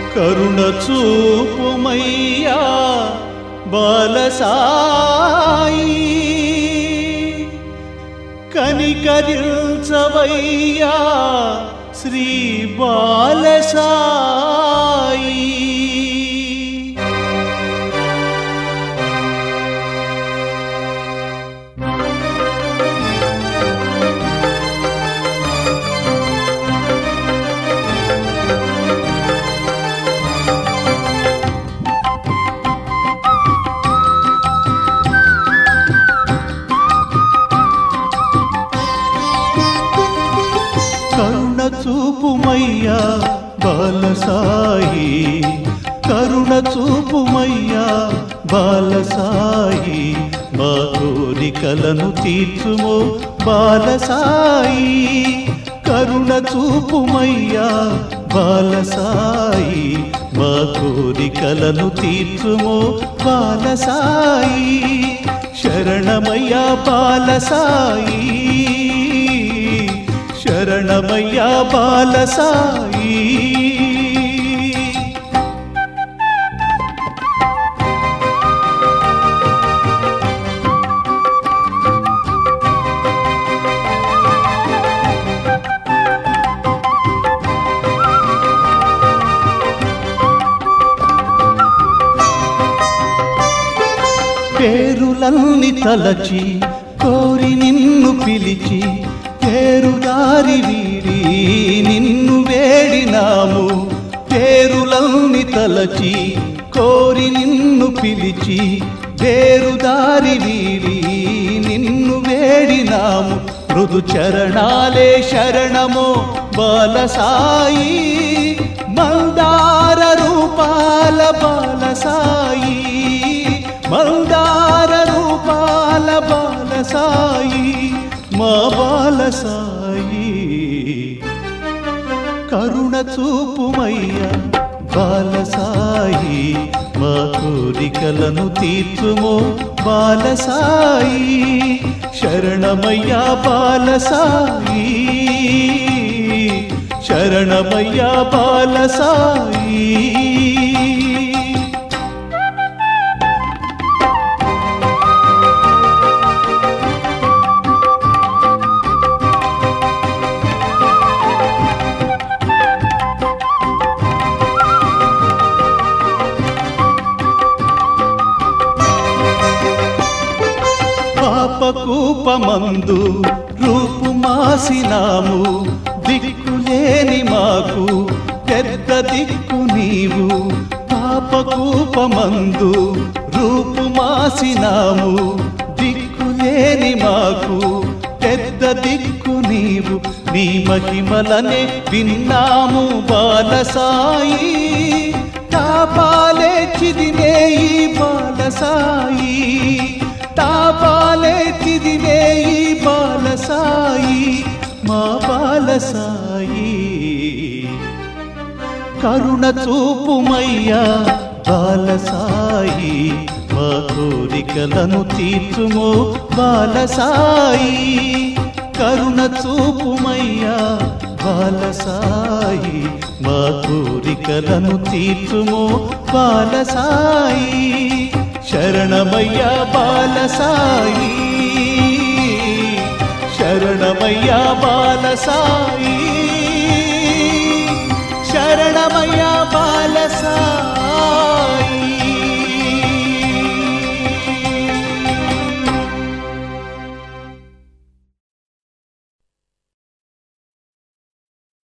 కరుణ చూపుమయ్యా బాలసాయి కనికరించవయ్యా శ్రీ బాలసాయి కరుణ చూపుమయ్యా బాలసాయి కరుణ చూపుమయ్యా బాలసాయి మా కోరికలను తీర్చుమో బాలసాయి కరుణ చూపుమయ్యా బాలసాయి మా కోరికలను తీర్చుమో బాలసాయి శరణమయ్యా బాలసాయి శరణమయ్యా బాలసాయి పేరులన్ని తలచి కోరి నిన్ను పిలిచి పేరుదారి వీడి నిన్ను వేడినాము పేరులన్ని తలచి కోరి నిన్ను పిలిచి పేరుదారి వీడి నిన్ను వేడినాము మృదు చరణాలే శరణమో బాలసాయి మందార రూపాల బాలసాయి మందార రూపాల బాలసాయి మా బాలసాయి కరుణ చూపుమయ్య బాలసాయి మా కోరికలను తీర్చుమో బాలసాయి శరణమయ్యా బాలసాయి శరణమయ్యా బాలసాయి పాపకూపమందు రూపుమాసినాము దిక్కులేని మాకు పెద్ద దిక్కు నీవు పాపకూపమందు రూపుమాసినాము దిక్కులేని మాకు పెద్ద దిక్కు నీవు నీ మహిమలనే విన్నాము బాలసాయి తాపాలే చిదినే ఈ బాలసాయి తాపాలే చిదినే ఈ బాలసాయి మా బాలసాయి కరుణ చూపుమయ్యా బాలసాయి మా కోరికలను తీర్చుమో బాలసాయి కరుణ చూపుమయ్యా బాలసాయి మా కోరికలను తీర్చుమో బాలసాయి శరణమయ్యా బాలసాయి శరణమయ్యా బాలసాయి